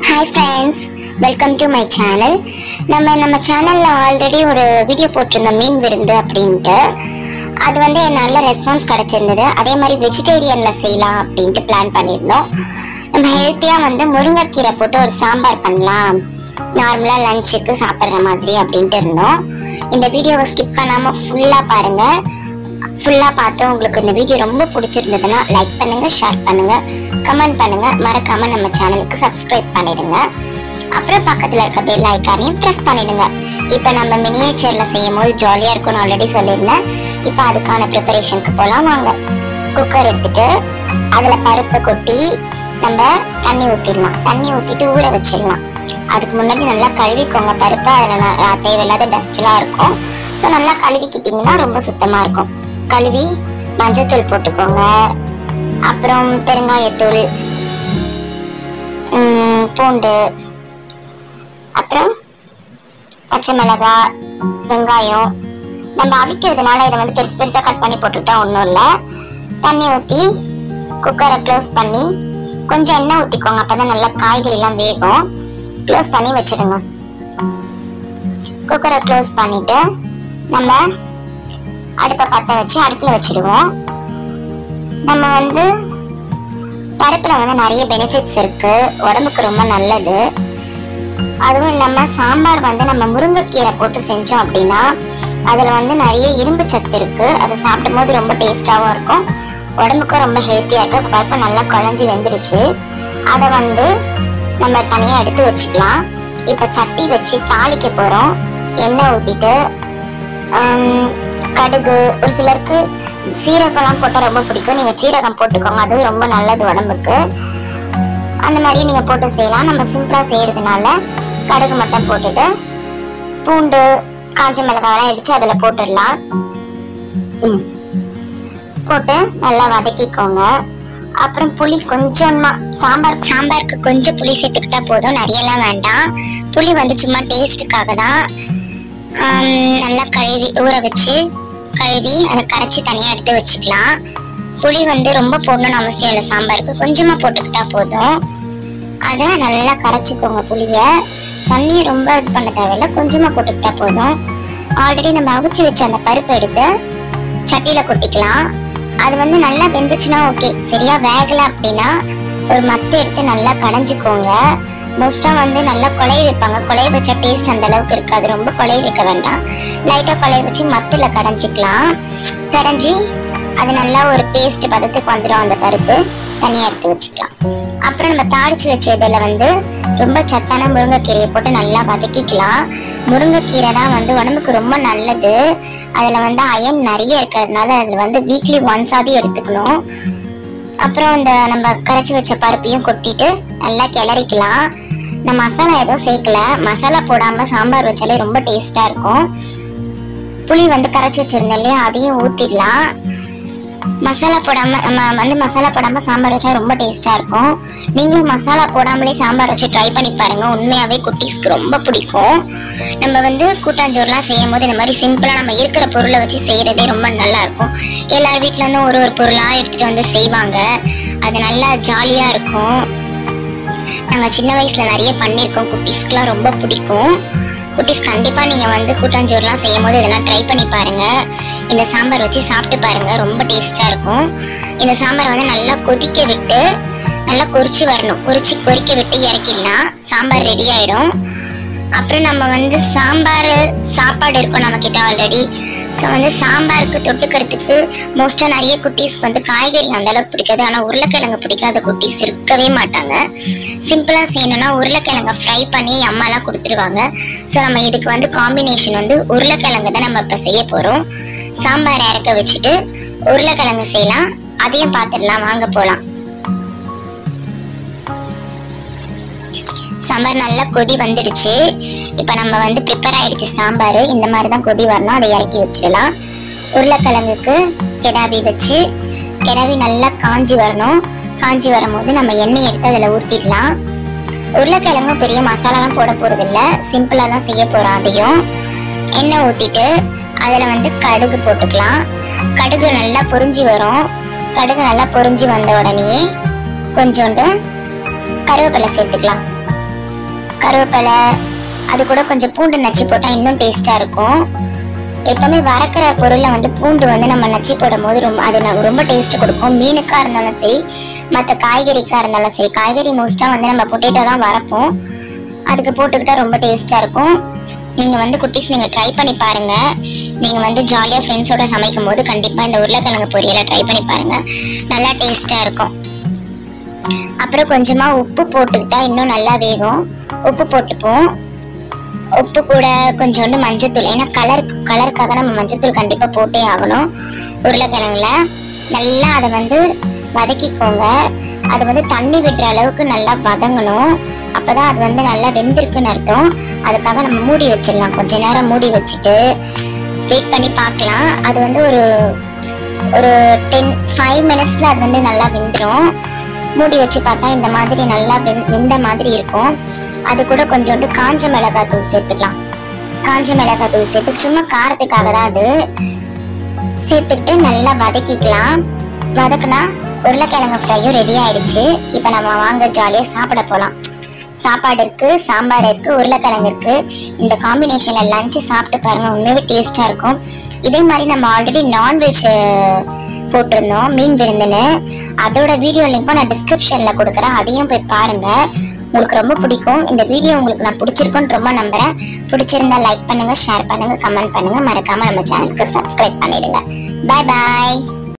Hi friends welcome to my channel நம்ம நம்ம சேனலில் ஆல்ரெடி ஒரு வீடியோ போட்டிருந்தோம் மீன் விருந்து அப்படின்ட்டு அது வந்து நல்ல ரெஸ்பான்ஸ் கிடச்சிருந்தது அதே மாதிரி வெஜிடேரியனில் செய்யலாம் அப்படின்ட்டு பிளான் பண்ணியிருந்தோம் நம்ம ஹெல்த்தியாக வந்து முருங்கைக்கீரை போட்டு ஒரு சாம்பார் பண்ணலாம் நார்மலாக லஞ்சுக்கு சாப்பிட்ற மாதிரி அப்படின்ட்டு இருந்தோம் இந்த வீடியோவை ஸ்கிப் பண்ணாமல் ஃபுல்லாக பாருங்கள் ஃபுல்லாக பார்த்து உங்களுக்கு இந்த வீடியோ ரொம்ப பிடிச்சிருந்ததுன்னா லைக் பண்ணுங்க ஷேர் பண்ணுங்க கமெண்ட் பண்ணுங்க மறக்காம நம்ம சேனலுக்கு சப்ஸ்கிரைப் பண்ணிடுங்க அப்புறம் பக்கத்தில் இருக்க பெல் ஐக்கானையும் ப்ரெஸ் பண்ணிடுங்க இப்போ நம்ம மினியேச்சரில் செய்யும் போது ஜாலியாக இருக்கும்னு ஆல்ரெடி சொல்லியிருந்தேன் இப்போ அதுக்கான ப்ரிப்பரேஷனுக்கு போகலாம் வாங்க குக்கர் எடுத்துட்டு அதில் பருப்பை கொட்டி நம்ம தண்ணி ஊற்றிடலாம் தண்ணி ஊற்றிட்டு ஊற வச்சிடலாம் அதுக்கு முன்னாடி நல்லா கழுவிக்கோங்க பருப்பு அதில் ந- தேவையில்லாத டஸ்ட்லாம் இருக்கும் ஸோ நல்லா கழுவிக்கிட்டிங்கன்னா ரொம்ப சுத்தமாக இருக்கும் கழுவி மஞ்சத்தூள் போட்டுக்கோங்க அப்புறம் பெருங்காயத்தூள் ம், பூண்டு அப்புறம் பச்சை மிளகாய் வெங்காயம் நம்ம அவிக்கிறதுனால இதை வந்து பெருசு பெருசாக கட் பண்ணி போட்டுக்கிட்டா ஒன்றும் இல்லை தண்ணி ஊற்றி குக்கரை க்ளோஸ் பண்ணி கொஞ்சம் எண்ணெய் ஊற்றிக்கோங்க அப்போ தான் நல்லா காய்கறிலாம் வேகும் க்ளோஸ் பண்ணி வச்சிடுங்க குக்கரை க்ளோஸ் பண்ணிட்டு நம்ம அடுப்பை பற்ற வச்சு அடுப்பில் வச்சிடுவோம் நம்ம வந்து பருப்பில் வந்து நிறைய பெனிஃபிட்ஸ் இருக்கு உடம்புக்கு ரொம்ப நல்லது அதுவும் இல்லாமல் சாம்பார் வந்து நம்ம முருங்கைக்கீரை போட்டு செஞ்சோம் அப்படின்னா அதில் வந்து நிறைய இரும்பு சத்து இருக்கு அதை சாப்பிடும் போது ரொம்ப டேஸ்டாகவும் இருக்கும் உடம்புக்கும் ரொம்ப ஹெல்த்தியாக இருக்கு இப்போ பருப்பு நல்லா குழஞ்சி வெந்துடுச்சு அதை வந்து நம்ம தனியாக எடுத்து வச்சுக்கலாம் இப்போ சட்டி வச்சு தாளிக்க போகிறோம் எண்ணெய் ஊற்றிட்டு கடுகு ஒரு சிலருக்கு சீரகம்லாம் போட்டால் ரொம்ப பிடிக்கும் நீங்கள் சீரகம் போட்டுக்கோங்க அதுவும் ரொம்ப நல்லது உடம்புக்கு அந்த மாதிரி நீங்கள் போட்டு செய்யலாம் நம்ம சிம்பிளாக செய்யறதுனால கடுகு மட்டும் போட்டுட்டு பூண்டு காஞ்ச மிளகாயெல்லாம் இடித்து அதில் போட்டுடலாம் ம். போட்டு நல்லா வதக்கிக்கோங்க அப்புறம் புளி கொஞ்சமா சாம்பார் சாம்பாருக்கு கொஞ்சம் புளி சேர்த்துக்கிட்டா போதும் நிறையலாம் வேண்டாம் புளி வந்து சும்மா டேஸ்ட்டுக்காக தான் ஆம், நல்லா கழுவி ஊற வச்சு கழுவி அதை கரைச்சி தனியாக எடுத்து வச்சுக்கலாம் புளி வந்து ரொம்ப போடணும்னு அவசியம் இல்லை சாம்பாருக்கு கொஞ்சமாக போட்டுக்கிட்டா போதும் அதை நல்லா கரைச்சிக்கோங்க புளியை தண்ணியை ரொம்ப இது பண்ண தேவையில்ல கொஞ்சமாக போட்டுக்கிட்டா போதும் ஆல்ரெடி நம்ம அவிச்சு வச்ச அந்த பருப்பு எடுத்து சட்டியில் கொட்டிக்கலாம் அது வந்து நல்லா வெந்துச்சுன்னா ஓகே சரியா வேகலை அப்படின்னா ஒரு மத்து எடுத்து நல்லா கடைஞ்சிக்கோங்க மோஸ்ட்டாக வந்து நல்லா குழைய வைப்பாங்க குழைய வச்ச டேஸ்ட் அந்த அளவுக்கு இருக்காது ரொம்ப குழைய வைக்க வேண்டாம் லைட்டாக குழைய வச்சு மத்தில் கடைஞ்சிக்கலாம் கடைஞ்சி அது நல்லா ஒரு பேஸ்ட் பதத்துக்கு வந்துடும் அந்த பருப்பு தனியாக எடுத்து வச்சுக்கலாம் அப்புறம் நம்ம தாளிச்சு வச்ச இதில் வந்து ரொம்ப சத்தான முருங்கைக்கீரையை போட்டு நல்லா வதக்கிக்கலாம் முருங்கைக்கீரை தான் வந்து உடம்புக்கு ரொம்ப நல்லது அதில் வந்து அயன் நிறைய இருக்கிறதுனால அதில் வந்து வீக்லி ஒன்ஸாவது எடுத்துக்கணும் அப்புறம் இந்த நம்ம கரைச்சி வச்ச பருப்பையும் கொட்டிட்டு நல்லா கிளறிக்கலாம் நான் மசாலா எதுவும் சேர்க்கல மசாலா போடாமல் சாம்பார் வச்சாலே ரொம்ப டேஸ்ட்டாக இருக்கும் புளி வந்து கரைச்சி வச்சிருந்தோம் இல்லையா அதையும் ஊற்றிடலாம் மசாலா போடாம நம்ம வந்து மசாலா போடாம சாம்பார் வச்சா ரொம்ப டேஸ்டா இருக்கும் நீங்களும் மசாலா போடாமலே சாம்பார் வச்சு ட்ரை பண்ணி பாருங்க உண்மையாவே குட்டீஸ்க்கு ரொம்ப பிடிக்கும் நம்ம வந்து கூட்டாஞ்சோறுலாம் செய்யும் போது இந்த மாதிரி சிம்பிளா நம்ம இருக்கிற பொருளை வச்சு செய்யறதே ரொம்ப நல்லா இருக்கும் எல்லார் வீட்ல இருந்தும் ஒரு ஒரு பொருளா எடுத்துட்டு வந்து செய்வாங்க அது நல்லா ஜாலியா இருக்கும் நாங்க சின்ன வயசுல நிறைய பண்ணியிருக்கோம் குட்டீஸ்க்குலாம் ரொம்ப பிடிக்கும் குட்டீஸ் கண்டிப்பா நீங்க வந்து கூட்டாஞ்சோறுலாம் செய்யும் போது இதெல்லாம் ட்ரை பண்ணி பாருங்க இந்த சாம்பார் வச்சு சாப்பிட்டு பாருங்க ரொம்ப டேஸ்டா இருக்கும் இந்த சாம்பார் வந்து நல்லா கொதிக்க விட்டு நல்லா கொதிச்சு வரணும் கொதிச்சு கொதிக்க விட்டு இறக்கிடலாம் சாம்பார் ரெடி ஆயிடும் அப்புறம் நம்ம வந்து சாம்பார் சாப்பாடு இருக்கும் நம்ம கிட்ட ஆல்ரெடி ஸோ வந்து சாம்பாருக்கு தொட்டுக்கிறதுக்கு மோஸ்ட்டாக நிறைய குட்டீஸ்க்கு வந்து காய்கறி அந்த அளவுக்கு பிடிக்காது ஆனால் உருளைக்கிழங்கு பிடிக்காத குட்டீஸ் இருக்கவே மாட்டாங்க சிம்பிளாக செய்யணும்னா உருளைக்கிழங்கை ஃப்ரை பண்ணி அம்மாலாம் கொடுத்துருவாங்க ஸோ நம்ம இதுக்கு வந்து காம்பினேஷன் வந்து உருளைக்கிழங்கு தான் நம்ம இப்போ செய்ய போகிறோம் சாம்பார் இறக்க வச்சுட்டு உருளைக்கிழங்கு செய்யலாம் அதையும் பார்த்துடலாம் வாங்க போகலாம் சாம்பார் நல்லா கொதி வந்துடுச்சு இப்போ நம்ம வந்து ப்ரிப்பேர் ஆயிடுச்சு சாம்பார் இந்த மாதிரி தான் கொதி வரணும் அதை இறக்கி வச்சிடலாம் உருளைக்கிழங்குக்கு கெடாவி வச்சு கெடாவி நல்லா காஞ்சி வரணும் காஞ்சி வரும்போது நம்ம எண்ணெய் எடுத்து அதில் ஊற்றிடலாம் உருளைக்கிழங்கும் பெரிய மசாலாலாம் போட போகிறதில்ல சிம்பிளாக தான் செய்ய போகிறோம் அதையும் எண்ணெய் ஊற்றிட்டு அதில் வந்து கடுகு போட்டுக்கலாம் கடுகு நல்லா பொரிஞ்சு வரும் கடுகு நல்லா பொரிஞ்சு வந்த உடனேயே கொஞ்சோண்டு கருவேப்பிலை சேர்த்துக்கலாம் கருவேப்பிலை அது கூட கொஞ்சம் பூண்டு நச்சு போட்டால் இன்னும் டேஸ்ட்டாக இருக்கும் எப்பவுமே வறக்கிற பொருளை வந்து பூண்டு வந்து நம்ம நச்சு போடும் போது ரொம்ப அது நம்ம ரொம்ப டேஸ்ட் கொடுக்கும் மீனுக்கா இருந்தாலும் சரி மற்ற காய்கறிக்கா இருந்தாலும் சரி காய்கறி மோஸ்ட்டாக வந்து நம்ம பொட்டேட்டோ தான் வறப்போம் அதுக்கு போட்டுக்கிட்டா ரொம்ப டேஸ்ட்டாக இருக்கும் நீங்கள் வந்து குட்டீஸ் நீங்கள் ட்ரை பண்ணி பாருங்க நீங்கள் வந்து ஜாலியாக ஃப்ரெண்ட்ஸோட சமைக்கும் போது கண்டிப்பாக இந்த உருளைக்கிழங்கு பொரியலை ட்ரை பண்ணி பாருங்க நல்லா டேஸ்ட்டாக இருக்கும் அப்புறம் கொஞ்சமாக உப்பு போட்டுக்கிட்டா இன்னும் நல்லா வேகும் உப்பு போட்டுப்போம் உப்பு கூட கொஞ்சோண்டு மஞ்சத்தூள் ஏன்னா கலர் கலருக்காக நம்ம மஞ்சத்தூள் கண்டிப்பாக போட்டே ஆகணும் உருளைக்கிழங்குல நல்லா அதை வந்து வதக்கிக்கோங்க அது வந்து தண்ணி விடுற அளவுக்கு நல்லா வதங்கணும் அப்பதான் அது வந்து நல்லா வெந்திருக்குன்னு அர்த்தம் அதுக்காக நம்ம மூடி வச்சிடலாம் கொஞ்ச நேரம் மூடி வச்சுட்டு வெயிட் பண்ணி பார்க்கலாம் அது வந்து ஒரு ஒரு டென் ஃபைவ் மினிட்ஸில் அது வந்து நல்லா வெந்துடும் மூடி வச்சு பார்த்தா இந்த மாதிரி நல்லா வெந் வெந்த மாதிரி இருக்கும் அது கூட கொஞ்சோண்டு காஞ்ச மிளகாய் தூள் சேர்த்துக்கலாம் காஞ்ச மிளகாய் தூள் சேர்த்து சும்மா காரத்துக்காக தான் அது சேர்த்துக்கிட்டு நல்லா வதக்கிக்கலாம் வதக்குனா உருளைக்கிழங்கு ஃப்ரையும் ரெடி ஆயிடுச்சு இப்போ நம்ம வாங்க ஜாலியாக சாப்பிட போகலாம் சாப்பாடு இருக்கு சாம்பார் இருக்கு உருளைக்கிழங்கு இருக்கு இந்த காம்பினேஷன்ல லஞ்ச் சாப்பிட்டு பாருங்க உண்மையாவே டேஸ்டா இருக்கும் இதே மாதிரி நம்ம ஆல்ரெடி நான்வெஜ் போட்டிருந்தோம் மீன் விருந்துன்னு அதோட வீடியோ லிங்க்கும் நான் டிஸ்கிரிப்ஷன்ல கொடுக்குறேன் அதையும் போய் பாருங்க உங்களுக்கு ரொம்ப பிடிக்கும் இந்த வீடியோ உங்களுக்கு நான் பிடிச்சிருக்குன்னு ரொம்ப நம்புறேன் பிடிச்சிருந்தா லைக் பண்ணுங்க ஷேர் பண்ணுங்க கமெண்ட் பண்ணுங்க மறக்காம நம்ம சேனலுக்கு சப்ஸ்கிரைப் பண்ணிடுங்க பாய் பாய்